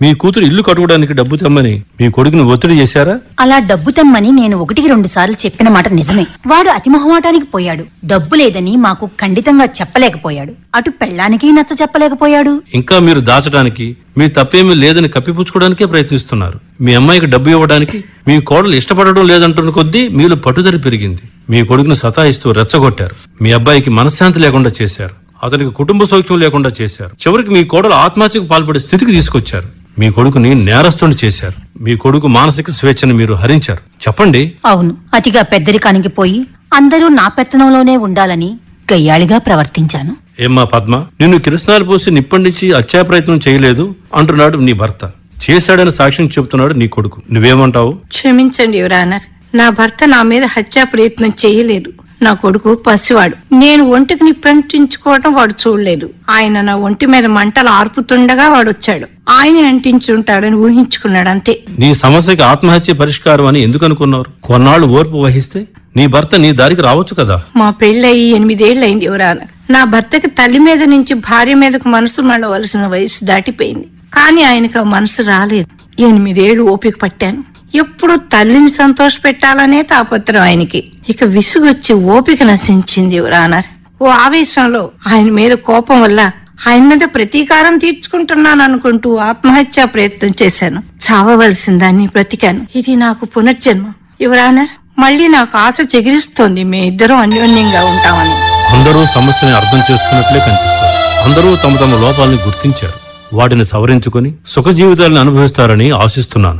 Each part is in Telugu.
మీ కూతురు ఇల్లు కట్టుకోవడానికి డబ్బు తెమ్మని మీ కొడుకుని ఒత్తిడి చేశారా అలా డబ్బు తెమ్మని నేను ఒకటికి రెండు సార్లు చెప్పిన మాట నిజమే వాడు అతి మొహమాటానికి పోయాడు డబ్బు లేదని మాకు ఖండితంగా చెప్పలేకపోయాడు అటు పెళ్ళానికి నచ్చ చెప్పలేకపోయాడు ఇంకా మీరు దాచడానికి మీ తప్పేమీ లేదని కప్పిపుచ్చుకోవడానికే ప్రయత్నిస్తున్నారు మీ అమ్మాయికి డబ్బు ఇవ్వడానికి మీ కోడలు ఇష్టపడడం లేదంటున్న కొద్దీ మీలో పట్టుదల పెరిగింది మీ కొడుకును సతాయిస్తూ రెచ్చగొట్టారు మీ అబ్బాయికి మనశ్శాంతి లేకుండా చేశారు అతనికి కుటుంబ సౌఖ్యం లేకుండా చేశారు చివరికి మీ కోడలు ఆత్మహత్యకు పాల్పడే స్థితికి తీసుకొచ్చారు మీ కొడుకుని నేరస్తుని చేశారు మీ కొడుకు మానసిక స్వేచ్ఛను మీరు హరించారు చెప్పండి అవును అతిగా పెద్దరికానికి పోయి అందరూ నా పెత్తనంలోనే ఉండాలని గయ్యాళిగా ప్రవర్తించాను ఏమ్మా పద్మ నిన్ను కిరసనాలు పోసి నిప్పండించి హత్యా ప్రయత్నం చేయలేదు అంటున్నాడు నీ భర్త చేశాడని సాక్ష్యం చెబుతున్నాడు నీ కొడుకు నువ్వేమంటావు క్షమించండి యువరానర్ నా భర్త నా మీద హత్యా ప్రయత్నం చేయలేదు నా కొడుకు పసివాడు నేను ఒంటికి నిప్పంటించుకోవటం వాడు చూడలేదు ఆయన నా ఒంటి మీద మంటలు ఆర్పుతుండగా వాడు వచ్చాడు ఆయనే అంటించుంటాడని ఊహించుకున్నాడు అంతే నీ సమస్యకి ఆత్మహత్య పరిష్కారం అని ఎందుకు అనుకున్నారు కొన్నాళ్ళు ఓర్పు వహిస్తే నీ భర్త నీ దారికి రావచ్చు కదా మా పెళ్ళయి ఎనిమిదేళ్లయింది యువరానర్ నా భర్తకి తల్లి మీద నుంచి భార్య మీదకు మనసు మళ్ళవలసిన వయసు దాటిపోయింది కానీ ఆయనకు ఆ మనసు రాలేదు ఎనిమిదేళ్లు ఓపిక పట్టాను ఎప్పుడు తల్లిని సంతోష పెట్టాలనే తాపత్రం ఆయనకి ఇక విసుగొచ్చి ఓపిక నశించింది యువరానర్ ఓ ఆవేశంలో ఆయన మీద కోపం వల్ల ఆయన మీద ప్రతీకారం తీర్చుకుంటున్నాను అనుకుంటూ ఆత్మహత్యా ప్రయత్నం చేశాను చావవలసిన దాన్ని బ్రతికాను ఇది నాకు పునర్జన్మ యువరానర్ మళ్ళీ నాకు ఆశ చెగిరిస్తోంది మీ ఇద్దరం అన్యోన్యంగా ఉంటామని అందరూ సమస్యని అర్థం చేసుకున్నట్లే కనిపిస్తారు అందరూ తమ తమ లోపాలని గుర్తించారు వాటిని సవరించుకొని సుఖ జీవితాలను అనుభవిస్తారని ఆశిస్తున్నాను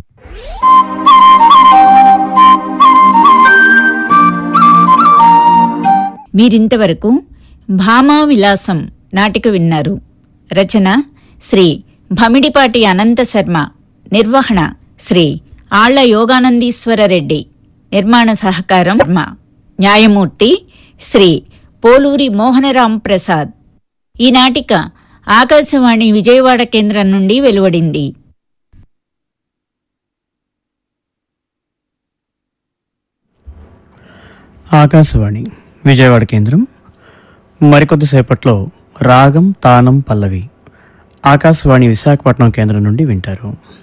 మీరింతవరకు భామా విలాసం నాటిక విన్నారు రచన శ్రీ భమిడిపాటి అనంత శర్మ నిర్వహణ శ్రీ ఆళ్ల యోగానందీశ్వర రెడ్డి నిర్మాణ సహకారం శర్మ న్యాయమూర్తి శ్రీ పోలూరి మోహనరాం ప్రసాద్ ఈ నాటిక ఆకాశవాణి విజయవాడ కేంద్రం నుండి వెలువడింది ఆకాశవాణి విజయవాడ కేంద్రం మరికొద్దిసేపట్లో రాగం తానం పల్లవి ఆకాశవాణి విశాఖపట్నం కేంద్రం నుండి వింటారు